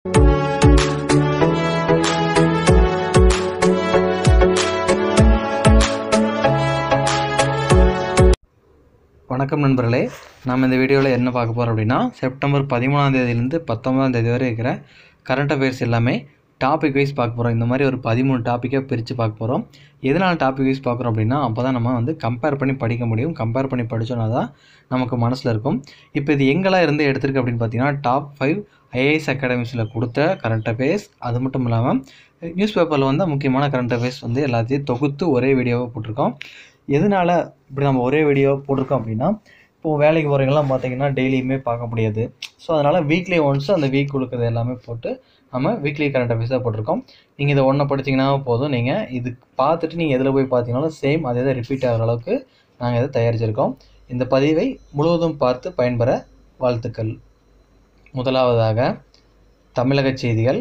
வணக்கம் நண்பர்களே நாம் இந்த வீடியோவில் என்ன பார்க்க போகிறோம் அப்படின்னா செப்டம்பர் பதிமூணாம் தேதியிலேருந்து பத்தொன்பதாம் தேதி வரை இருக்கிற கரண்ட் அஃபேர்ஸ் எல்லாமே டாபிக் வைஸ் பார்க்க போகிறோம் இந்த மாதிரி ஒரு பதிமூணு டாப்பிக்காக பிரித்து பார்க்க போகிறோம் எதனால் டாபிக் வைஸ் பார்க்குறோம் அப்படின்னா அப்போ தான் நம்ம வந்து கம்பேர் பண்ணி படிக்க முடியும் கம்பேர் பண்ணி படித்தோன்னா தான் நமக்கு மனசில் இருக்கும் இப்போ இது எங்கெல்லாம் இருந்து எடுத்திருக்கு அப்படின்னு பார்த்தீங்கன்னா டாப் ஃபைவ் ஐஏஎஸ் அகாடமிஸில் கொடுத்த கரண்ட் அஃபேர்ஸ் அது மட்டும் இல்லாமல் நியூஸ் பேப்பரில் வந்து முக்கியமான கரண்ட் அஃபேர்ஸ் வந்து எல்லாத்தையும் தொகுத்து ஒரே வீடியோவாக போட்டிருக்கோம் எதனால் இப்படி நம்ம ஒரே வீடியோ போட்டிருக்கோம் அப்படின்னா இப்போது வேலைக்கு போகிறவங்கலாம் பார்த்தீங்கன்னா டெய்லியுமே பார்க்க முடியாது ஸோ அதனால் வீக்லி ஒன்ஸ் அந்த வீக் கொடுக்குறது எல்லாமே போட்டு நம்ம வீக்லி கரண்ட் அஃபேர்ஸாக போட்டிருக்கோம் நீங்கள் இதை ஒன்றை படிச்சிங்கன்னா போதும் நீங்கள் இது பார்த்துட்டு நீங்கள் எதில் போய் பார்த்தீங்கனாலும் சேம் அதே தான் ரிப்பீட் ஆகிற அளவுக்கு நாங்கள் இதை தயாரிச்சிருக்கோம் இந்த பதிவை முழுவதும் பார்த்து பயன்பெற வாழ்த்துக்கள் முதலாவதாக தமிழக செய்திகள்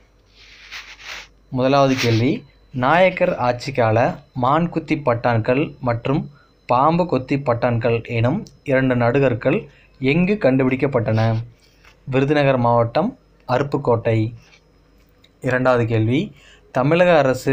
முதலாவது கேள்வி நாயக்கர் ஆட்சிக்கால மான் குத்தி பட்டான்கள் மற்றும் பாம்பு கொத்தி பட்டான்கள் எனும் இரண்டு நடுகற்கள் எங்கு கண்டுபிடிக்கப்பட்டன விருதுநகர் மாவட்டம் அருப்புக்கோட்டை இரண்டாவது கேள்வி தமிழக அரசு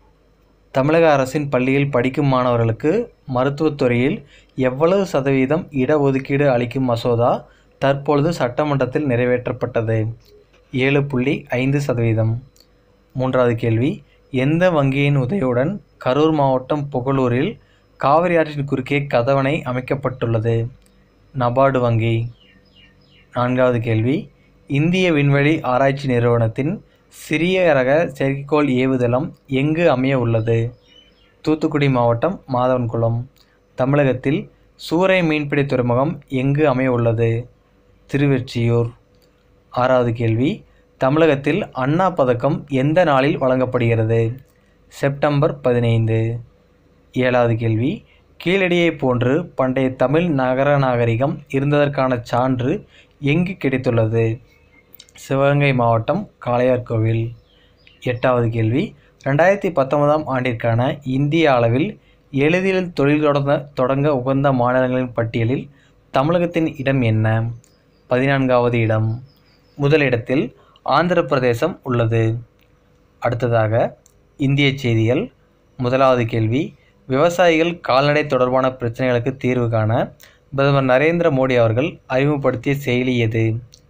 தமிழக அரசின் பள்ளியில் படிக்கும் மாணவர்களுக்கு மருத்துவத்துறையில் எவ்வளவு சதவீதம் இடஒதுக்கீடு அளிக்கும் மசோதா தற்பொழுது சட்டமன்றத்தில் நிறைவேற்றப்பட்டது ஏழு புள்ளி ஐந்து சதவீதம் மூன்றாவது கேள்வி எந்த வங்கியின் உதவியுடன் கரூர் மாவட்டம் புகழூரில் காவிரி ஆற்றின் குறுக்கே கதவணை அமைக்கப்பட்டுள்ளது நபார்டு வங்கி நான்காவது கேள்வி இந்திய விண்வெளி ஆராய்ச்சி நிறுவனத்தின் சிறிய ரக செயற்கைக்கோள் ஏவுதளம் எங்கு அமைய உள்ளது தூத்துக்குடி மாவட்டம் மாதவன்குளம் தமிழகத்தில் சூறை மீன்பிடி துறைமுகம் எங்கு அமைய உள்ளது திருவெற்றியூர் ஆறாவது கேள்வி தமிழகத்தில் அண்ணா பதக்கம் எந்த நாளில் வழங்கப்படுகிறது செப்டம்பர் பதினைந்து ஏழாவது கேள்வி கீழடியை போன்று பண்டைய தமிழ் நகர நாகரிகம் இருந்ததற்கான சான்று எங்கு கிடைத்துள்ளது சிவகங்கை மாவட்டம் காளையார்கோவில் எட்டாவது கேள்வி ரெண்டாயிரத்தி பத்தொன்பதாம் ஆண்டிற்கான இந்திய அளவில் எளிதில் தொழில் தொடங்க தொடங்க உகந்த மாநிலங்களின் பட்டியலில் தமிழகத்தின் இடம் என்ன பதினான்காவது இடம் முதலிடத்தில் ஆந்திர பிரதேசம் உள்ளது அடுத்ததாக இந்திய செய்திகள் முதலாவது கேள்வி விவசாயிகள் கால்நடை தொடர்பான பிரச்சனைகளுக்கு தீர்வு காண பிரதமர் நரேந்திர மோடி அவர்கள் அறிமுகப்படுத்திய செயலி எது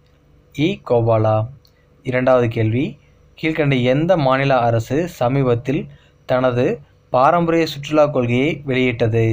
இ கோபாலா இரண்டாவது கேள்வி கீழ்கண்ட எந்த மாநில அரசு சமீபத்தில் தனது பாரம்பரிய சுற்றுலா கொள்கையை வெளியிட்டது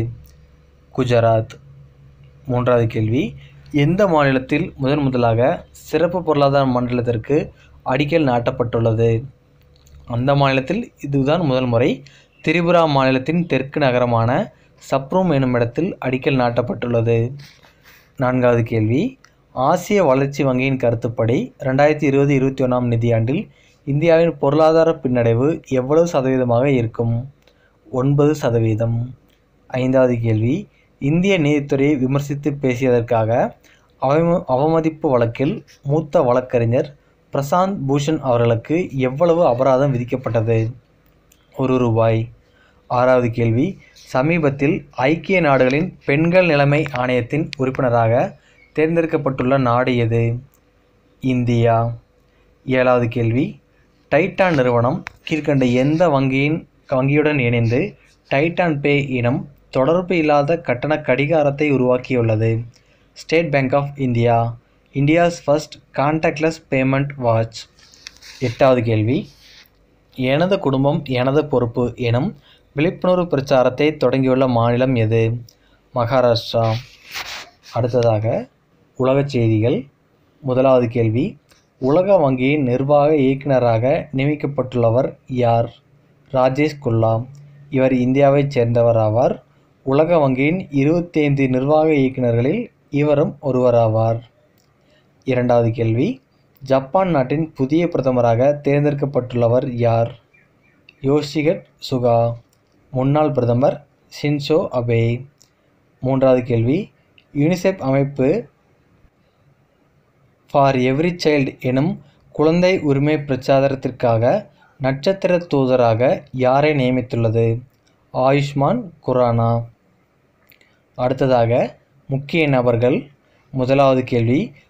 குஜராத் மூன்றாவது கேள்வி எந்த மாநிலத்தில் முதன் முதலாக சிறப்பு பொருளாதார மண்டலத்திற்கு அடிக்கல் நாட்டப்பட்டுள்ளது அந்த மாநிலத்தில் இதுதான் முதல் முறை திரிபுரா மாநிலத்தின் தெற்கு நகரமான சப்ரூம் எனும் இடத்தில் அடிக்கல் நாட்டப்பட்டுள்ளது நான்காவது கேள்வி ஆசிய வளர்ச்சி வங்கியின் கருத்துப்படி ரெண்டாயிரத்தி இருபது இருபத்தி ஒன்றாம் நிதியாண்டில் இந்தியாவின் பொருளாதார பின்னடைவு எவ்வளவு சதவீதமாக இருக்கும் ஒன்பது சதவீதம் ஐந்தாவது கேள்வி இந்திய நீதித்துறையை விமர்சித்து பேசியதற்காக அவம அவமதிப்பு வழக்கில் மூத்த வழக்கறிஞர் பிரசாந்த் பூஷன் அவர்களுக்கு எவ்வளவு அபராதம் விதிக்கப்பட்டது ஒரு ரூபாய் ஆறாவது கேள்வி சமீபத்தில் ஐக்கிய நாடுகளின் பெண்கள் நிலைமை ஆணையத்தின் உறுப்பினராக தேர்ந்தெடுக்கப்பட்டுள்ள நாடு எது இந்தியா ஏழாவது கேள்வி டைட்டான் நிறுவனம் கீழ்கண்ட எந்த வங்கியின் வங்கியுடன் இணைந்து டைட்டான் பே எனும் தொடர்பு இல்லாத கட்டண கடிகாரத்தை உருவாக்கியுள்ளது State Bank of India India's first contactless payment watch எட்டாவது கேள்வி எனது குடும்பம் எனது பொறுப்பு எனும் விழிப்புணர்வு பிரச்சாரத்தை தொடங்கியுள்ள மாநிலம் எது மகாராஷ்டிரா அடுத்ததாக உலகச் செய்திகள் முதலாவது கேள்வி உலக வங்கியின் நிர்வாக இயக்குநராக நியமிக்கப்பட்டுள்ளவர் யார் ராஜேஷ் குல்லா இவர் இந்தியாவைச் சேர்ந்தவர் ஆவார் உலக வங்கியின் இருபத்தைந்து நிர்வாக இயக்குநர்களில் இவரும் ஒருவராவார் இரண்டாவது கேள்வி ஜப்பான் நாட்டின் புதிய பிரதமராக தேர்ந்தெடுக்கப்பட்டுள்ளவர் யார் யோஷிகட் சுகா முன்னாள் பிரதமர் ஷின்சோ அபே மூன்றாவது கேள்வி யூனிசெஃப் அமைப்பு ஃபார் எவ்ரி சைல்டு எனும் குழந்தை உரிமை பிரச்சாரத்திற்காக நட்சத்திர தூதராக யாரை நியமித்துள்ளது ஆயுஷ்மான் குரானா அடுத்ததாக முக்கிய நபர்கள் முதலாவது கேள்வி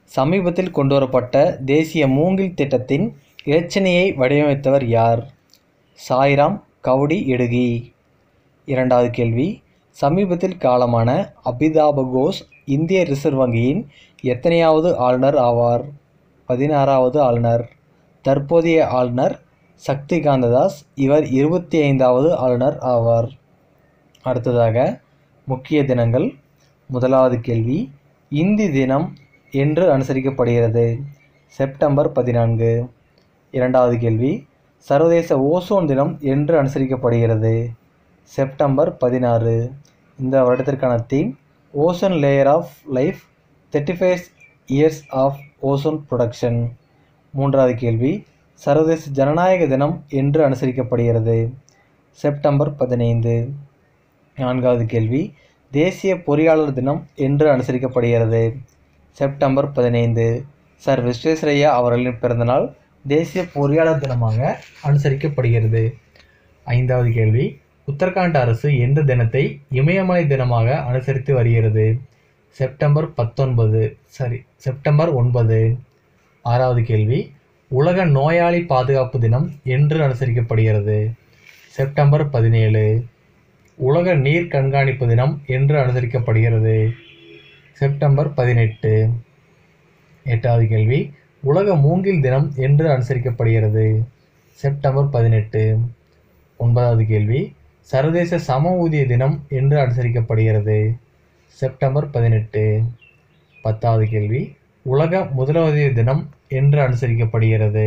சமீபத்தில் கொண்டுவரப்பட்ட தேசிய மூங்கில் திட்டத்தின் இலச்சினையை வடிவமைத்தவர் யார் சாய்ராம் கவுடி இடுகி இரண்டாவது கேள்வி சமீபத்தில் காலமான அபிதாப கோஷ் இந்திய ரிசர்வ் வங்கியின் எத்தனையாவது ஆளுநர் ஆவார் பதினாறாவது ஆளுநர் தற்போதைய ஆளுநர் சக்தி காந்ததாஸ் இவர் இருபத்தி ஐந்தாவது ஆளுநர் ஆவார் அடுத்ததாக முக்கிய தினங்கள் முதலாவது கேள்வி இந்தி தினம் என்று அனுசரிக்கப்படுகிறது செப்டம்பர் பதினான்கு இரண்டாவது கேள்வி சர்வதேச ஓசோன் தினம் என்று அனுசரிக்கப்படுகிறது செப்டம்பர் பதினாறு இந்த வருடத்திற்கான theme ozone layer of life thirty five years of ozone protection மூன்றாவது கேள்வி சர்வதேச ஜனநாயக தினம் என்று அனுசரிக்கப்படுகிறது செப்டம்பர் பதினைந்து நான்காவது கேள்வி தேசிய பொறியாளர் தினம் என்று அனுசரிக்கப்படுகிறது செப்டம்பர் பதினைந்து சர் விஸ்வேஸ்வரையா அவர்களின் பிறந்தநாள் தேசிய பொறியாளர் தினமாக அனுசரிக்கப்படுகிறது ஐந்தாவது கேள்வி உத்தரகாண்ட் அரசு எந்த தினத்தை இமயமலை தினமாக அனுசரித்து வருகிறது செப்டம்பர் பத்தொன்பது சரி செப்டம்பர் ஒன்பது ஆறாவது கேள்வி உலக நோயாளி பாதுகாப்பு தினம் என்று அனுசரிக்கப்படுகிறது செப்டம்பர் பதினேழு உலக நீர் கண்காணிப்பு தினம் என்று அனுசரிக்கப்படுகிறது செப்டம்பர் பதினெட்டு எட்டாவது கேள்வி உலக மூங்கில் தினம் என்று அனுசரிக்கப்படுகிறது செப்டம்பர் பதினெட்டு ஒன்பதாவது கேள்வி சர்வதேச சம ஊதிய தினம் என்று அனுசரிக்கப்படுகிறது செப்டம்பர் பதினெட்டு பத்தாவது கேள்வி உலக முதலுதவி தினம் என்று அனுசரிக்கப்படுகிறது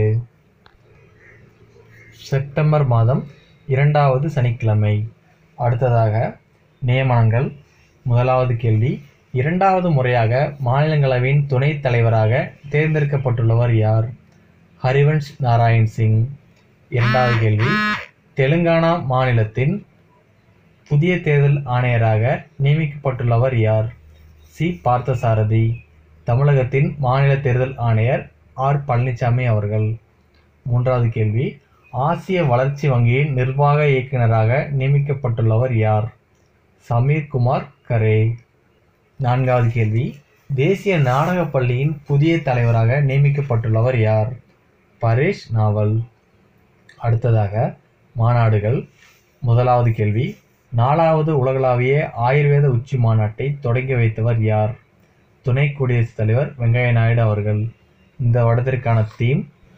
செப்டம்பர் மாதம் இரண்டாவது சனிக்கிழமை அடுத்ததாக நியமனங்கள் முதலாவது கேள்வி இரண்டாவது முறையாக மாநிலங்களவையின் துணைத் தலைவராக தேர்ந்தெடுக்கப்பட்டுள்ளவர் யார் ஹரிவன்ஷ் நாராயண் சிங் இரண்டாவது கேள்வி தெலுங்கானா மாநிலத்தின் புதிய தேர்தல் ஆணையராக நியமிக்கப்பட்டுள்ளவர் யார் சி பார்த்தசாரதி தமிழகத்தின் மாநில தேர்தல் ஆணையர் ஆர் பழனிசாமி அவர்கள் மூன்றாவது கேள்வி ஆசிய வளர்ச்சி வங்கியின் நிர்வாக இயக்குநராக நியமிக்கப்பட்டுள்ளவர் யார் சமீர் குமார் கரே நான்காவது கேள்வி தேசிய நாடகப் பள்ளியின் புதிய தலைவராக நியமிக்கப்பட்டுள்ளவர் யார் பரேஷ் நாவல் அடுத்ததாக மாநாடுகள் முதலாவது கேள்வி நாலாவது உலகளாவிய ஆயுர்வேத உச்சி மாநாட்டை தொடங்கி வைத்தவர் யார் துணை குடியரசுத் தலைவர் வெங்கைய நாயுடு அவர்கள் இந்த வருடத்திற்கான theme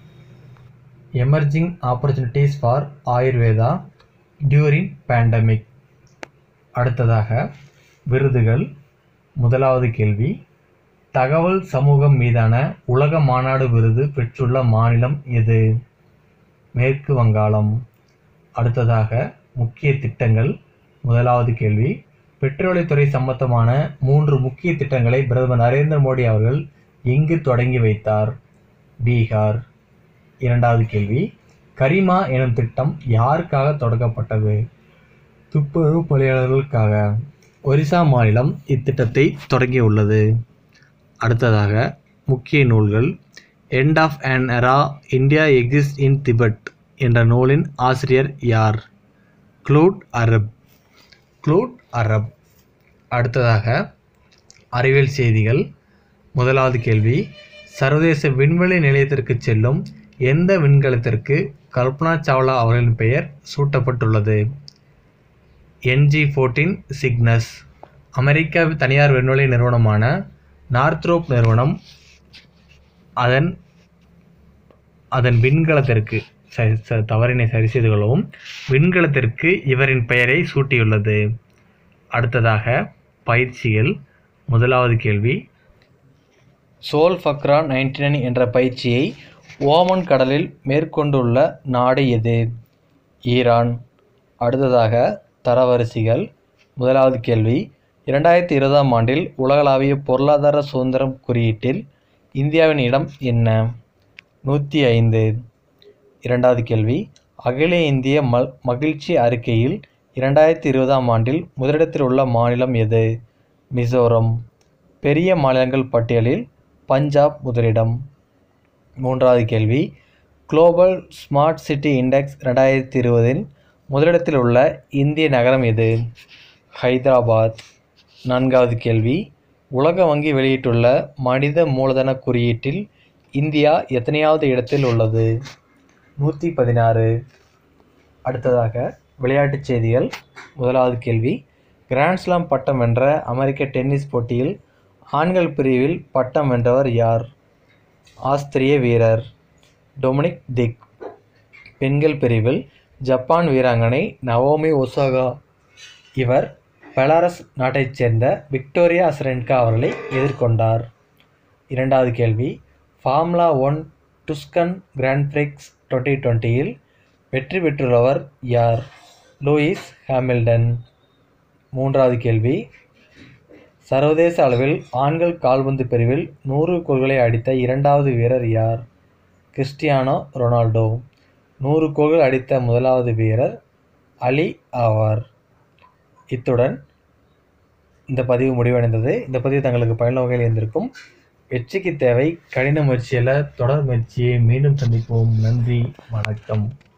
emerging opportunities for Ayurveda during pandemic அடுத்ததாக விருதுகள் முதலாவது கேள்வி தகவல் சமூகம் மீதான உலக மாநாடு விருது பெற்றுள்ள மாநிலம் எது மேற்கு வங்காளம் அடுத்ததாக முக்கிய திட்டங்கள் முதலாவது கேள்வி பெட்ரோலியத்துறை சம்பந்தமான மூன்று முக்கிய திட்டங்களை பிரதமர் நரேந்திர மோடி அவர்கள் எங்கு தொடங்கி வைத்தார் பீகார் இரண்டாவது கேள்வி கரிமா எனும் திட்டம் யாருக்காக தொடங்கப்பட்டது துப்புரவு பணியாளர்களுக்காக ஒரிசா மாநிலம் இத்திட்டத்தை தொடங்கியுள்ளது அடுத்ததாக முக்கிய நூல்கள் end of an era India exist in Tibet என்ற நூலின் ஆசிரியர் யார் க்ளூட் அரப் க்ளூட் அரப் அடுத்ததாக அறிவியல் செய்திகள் முதலாவது கேள்வி சர்வதேச விண்வெளி நிலையத்திற்கு செல்லும் எந்த விண்கலத்திற்கு கல்பனா சாவ்லா அவர்களின் பெயர் சூட்டப்பட்டுள்ளது என்ஜி ஃபோர்டீன் சிக்னஸ் அமெரிக்க தனியார் விண்வெளி நிறுவனமான நார்த்ரோப் நிறுவனம் அதன் அதன் விண்கலத்திற்கு சரி ச- தவறினை சரி செய்து கொள்ளவும் விண்கலத்திற்கு இவரின் பெயரை சூட்டியுள்ளது அடுத்ததாக பயிற்சிகள் முதலாவது கேள்வி சோல் ஃபக்ரா நைன்டி நைன் என்ற பயிற்சியை ஓமன் கடலில் மேற்கொண்டுள்ள நாடு எது ஈரான் அடுத்ததாக தரவரிசைகள் முதலாவது கேள்வி இரண்டாயிரத்தி இருபதாம் ஆண்டில் உலகளாவிய பொருளாதார சுதந்திரம் குறியீட்டில் இந்தியாவின் இடம் என்ன நூற்றி ஐந்து இரண்டாவது கேள்வி அகில இந்திய ம மகிழ்ச்சி அறிக்கையில் இரண்டாயிரத்தி இருபதாம் ஆண்டில் முதலிடத்தில் உள்ள மாநிலம் எது மிசோரம் பெரிய மாநிலங்கள் பட்டியலில் பஞ்சாப் முதலிடம் மூன்றாவது கேள்வி குளோபல் ஸ்மார்ட் சிட்டி இண்டெக்ஸ் ரெண்டாயிரத்தி இருபதில் முதலிடத்தில் உள்ள இந்திய நகரம் எது ஹைதராபாத் நான்காவது கேள்வி உலக வங்கி வெளியிட்டுள்ள மனித மூலதன குறியீட்டில் இந்தியா எத்தனையாவது இடத்தில் உள்ளது நூற்றி பதினாறு அடுத்ததாக விளையாட்டுச் செய்திகள் முதலாவது கேள்வி கிராண்ட்ஸ்லாம் பட்டம் வென்ற அமெரிக்க டென்னிஸ் போட்டியில் ஆண்கள் பிரிவில் பட்டம் வென்றவர் யார் ஆஸ்திரிய வீரர் டொமினிக் திக் பெண்கள் பிரிவில் ஜப்பான் வீராங்கனை நவோமி ஒசாகா இவர் பெலாரஸ் நாட்டைச் சேர்ந்த விக்டோரியா அசரென்கா அவர்களை எதிர்கொண்டார் இரண்டாவது கேள்வி formula one Tuscan grand prix twenty டுவெண்ட்டியில் வெற்றி பெற்றுள்ளவர் யார் லூயிஸ் ஹாமில்டன் மூன்றாவது கேள்வி சர்வதேச அளவில் ஆண்கள் கால்பந்து பிரிவில் நூறு கோல்களை அடித்த இரண்டாவது வீரர் யார் கிறிஸ்டியானோ ரொனால்டோ நூறு கோல்கள் அடித்த முதலாவது வீரர் அலி ஆவார் இத்துடன் இந்த பதிவு முடிவடைந்தது இந்த பதிவு தங்களுக்கு பயனுள்ள வகையில் இருந்திருக்கும் வெற்றிக்கு தேவை கடின முயற்சியில் தொடர் முயற்சியை மீண்டும் சந்திப்போம் நன்றி வணக்கம்